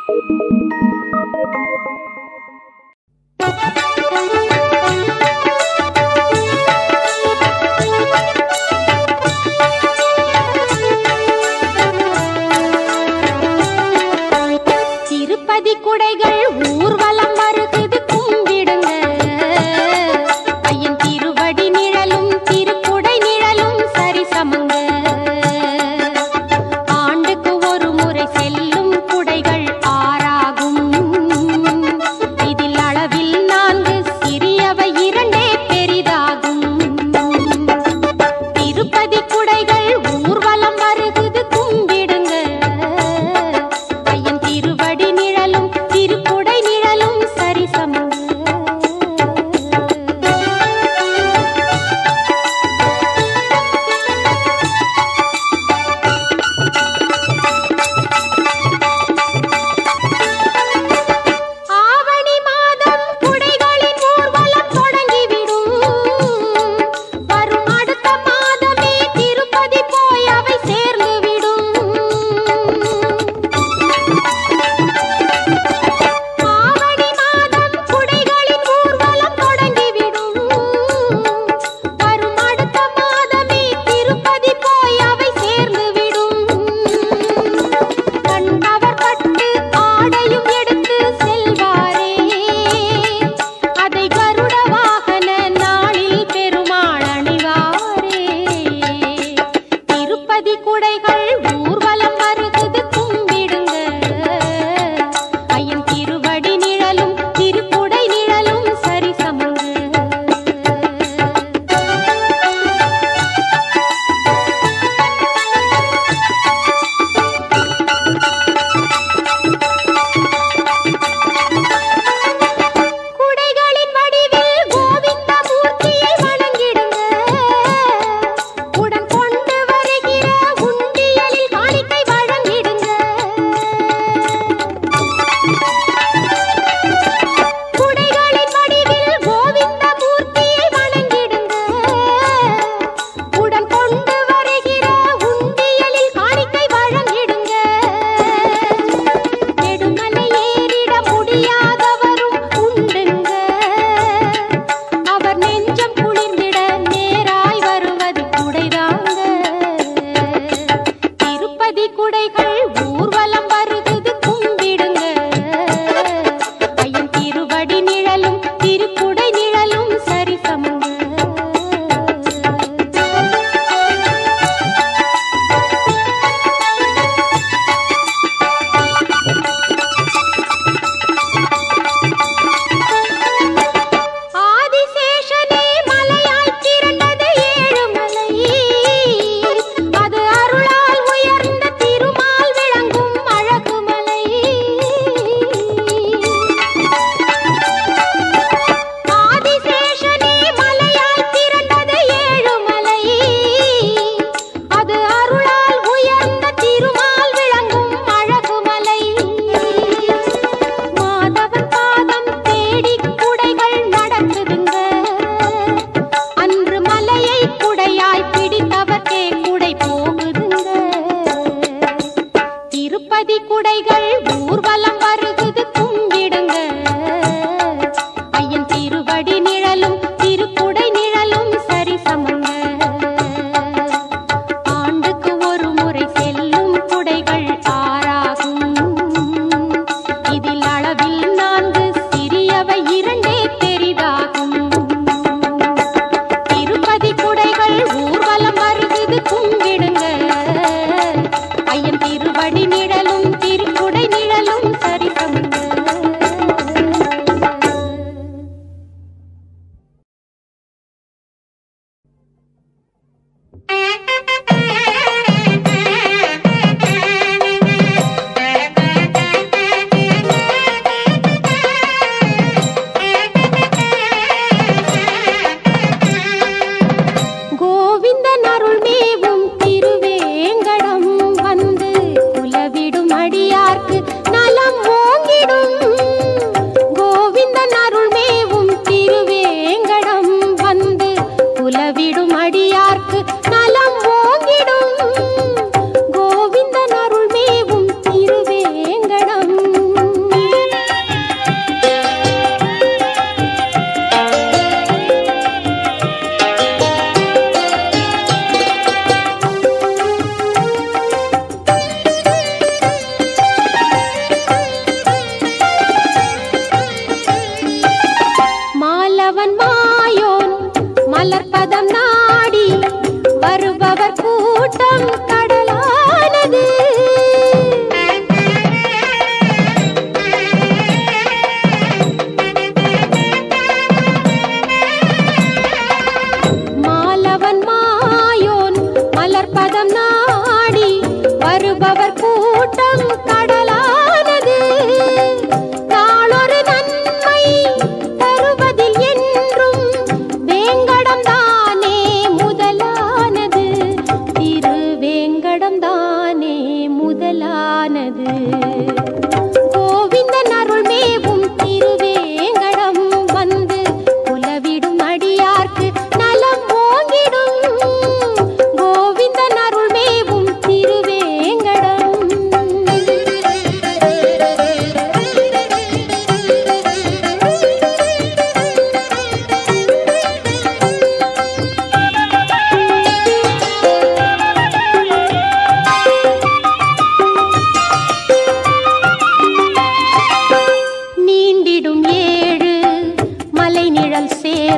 திருப்பதி குடைகள் ஊர்வலம் வருகுது கும்பிடுங்க ஐயன் திருவடி நிழலும் திருக்குடை நிழலும் சரிசமங்க ஆண்டுக்கு ஒரு முறை செல்லும் குடைகள் ஆறாகும் இதில் அளவில் நான்கு சிறியவை இரண்டே பெரிதாகும் திருப்பதி குடைகள் ஊர்வலம் வருகுது கும்பிடுங்க ஐயன் திருவடி நிழலும் திரு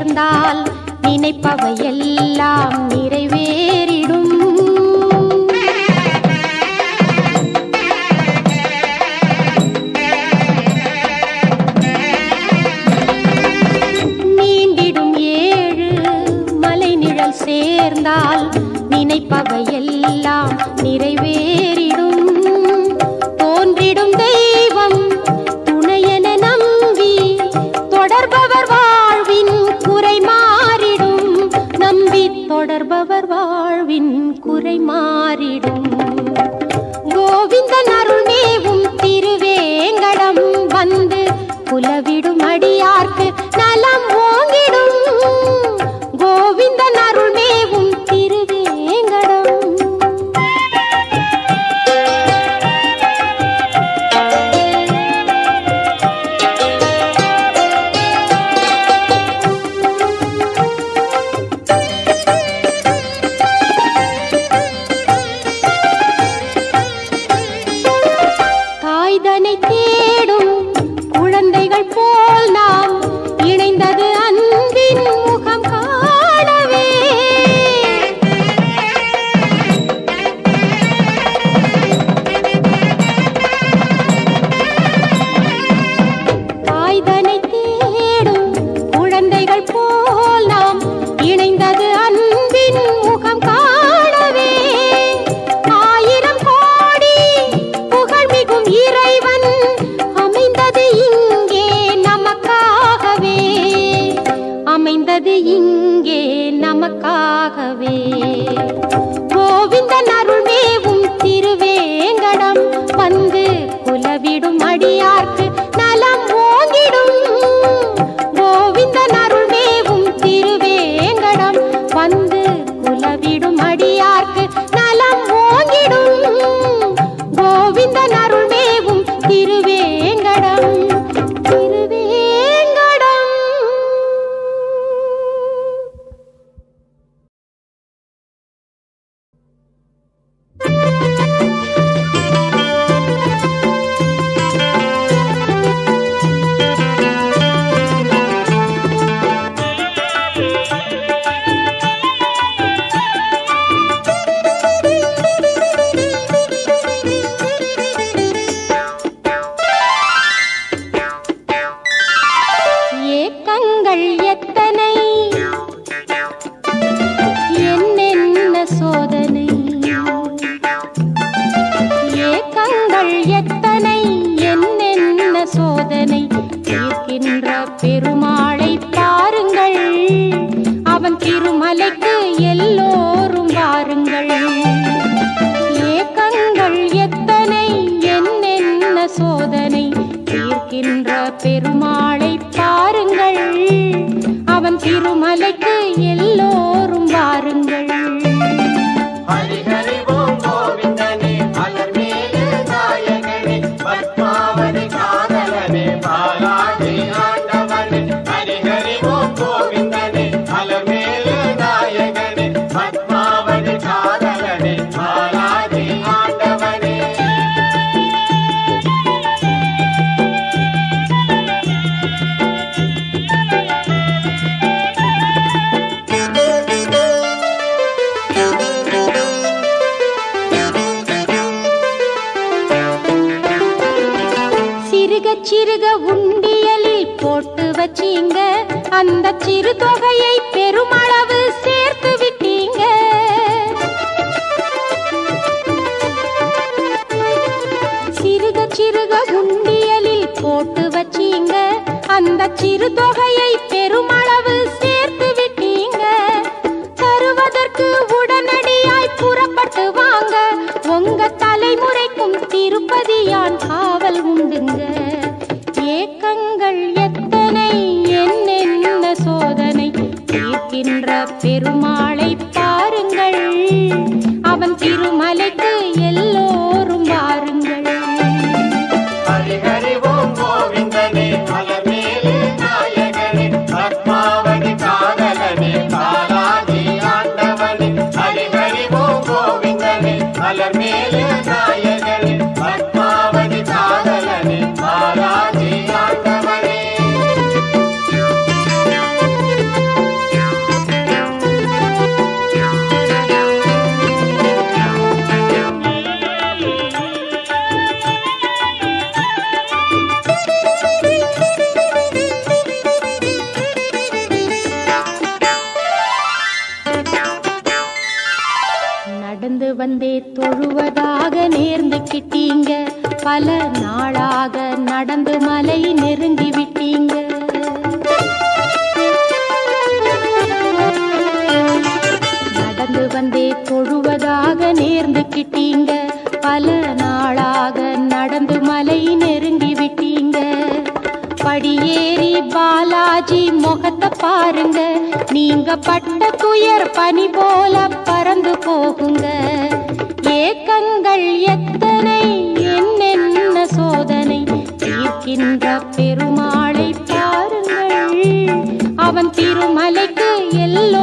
சேர்ந்தால் நினைப்பவையெல்லாம் நிறைவேறிடும் நீண்டிடும் ஏழு மலை நிழல் சேர்ந்தால் நினைப்பவையெல்லாம் நிறைவேறிடும் தோன்றிடும் தெய்வம் துணையென நம்பி தொடர்பவர் வாழ்வின் குறை மாறிடும் நம்பி தொடர்பவர் வாழ்வின் குறை மாறிடும் கோவிந்தன் அருள் மேவும் திருவேங்கடம் வந்து குலவிடும் அடியார்க்கு நலம் ஓங்கிடும் கோவிந்தன் அருள் மேவும் திருவேங்கடம் தாய்தனை தேடும் குழந்தைகள் போல் நாம் இணைந்தது அன்பின் முகம் காணவே தாய்தனை தேடும் குழந்தைகள் போல் நாம் இணைந்தது அன்பின் முகம் காணவே ஆயிரம் கோடி புகழ்மிகும் இறைவன் அமைந்தது இங்கே நமக்காகவே அமைந்தது இங்கே நமக்காகவே கோவிந்தன் அருள் மேவும் திருவேங்கடம் வந்து குலவிடும் அடியார்க்கு நலம் ஓங்கிடும் கோவிந்தன் அருள் மேவும் திருவேங்கடம் வந்து குலவிடும் அடியார்க்கு நலம் ஓங்கிடும் கோவிந்தன் அருள் மேவும் திருவேங்கடம் திருவேங்கடம் ஏக்கங்கள் எத்தனை என்னென்ன சோதனை ஏக்கங்கள் எத்தனை என்னென்ன சோதனை தீர்க்கின்ற பெருமாளை பாருங்கள் அவன் திருமலைக்கு எல்லோரும் வாருங்கள் ஏக்கங்கள் எத்தனை என்னென்ன சோதனை தீர்க்கின்ற பெருமாளை பாருங்கள் அவன் திருமலைக்கு எல்லோரும் வாருங்கள் ஹரிஹரி ஓம் கோவிந்தனே அலர்மேலு நாயகனே பத்மாவதி காதலனே பாலாஜி ஆண்டவனே ஹரிஹரி ஓம் கோவிந்தனே அலர்மேலு நாயகனே பத்மாவதி காதலனே பாலாஜி ஆண்டவனே சிறுக சிறுக உண்டியலில் போட்டு வச்சீங்க அந்த சிறு தொகையை பெருமளவு சேர்த்து விட்டீங்க சிறுக சிறுக உண்டியலில் போட்டு வச்சீங்க அந்த சிறு தொகையை பெருமளவு சேர்த்து விட்டீங்க தருவதற்கு உடனடியாய் புறப்பட்டு வாங்க உங்க தலைமுறைக்கும் திருப்பதியான் காவல் உண்டுங்க ஏக்கங்கள் எத்தனை என்னென்ன சோதனை தீர்க்கின்ற பெருமாளை பாருங்கள் அவன் திருமலைக்கு எல்லோரும் வாருங்கள் ஹரிஹரி ஓம் கோவிந்தனே அலர்மேலு நாயகனே பத்மாவதி காதலனே பாலாஜி ஆண்டவனே ஹரிஹரி ஓம் கோவிந்தனே அலர்மேலு நாயகனே பத்மாவதி காதலனே பாலாஜி ஆண்டவனே வந்தே தொழுவதாக நேர்ந்துக்கிட்டீங்க பல நாளாக நடந்து மலை நெருங்கி விட்டீங்க நடந்து வந்தே தொழுவதாக நேர்ந்துக்கிட்டீங்க பல நாளாக நடந்து மலை நெருங்கி விட்டீங்க படியேறி பாலாஜி முகத்தை பாருங்க நீங்க பட்ட துயர் பனி போல பறந்து போகுங்க ஏக்கங்கள் எத்தனை என்னென்ன சோதனை தீர்க்கின்ற பெருமாளை பாருங்கள் அவன் திருமலைக்கு எல்லோ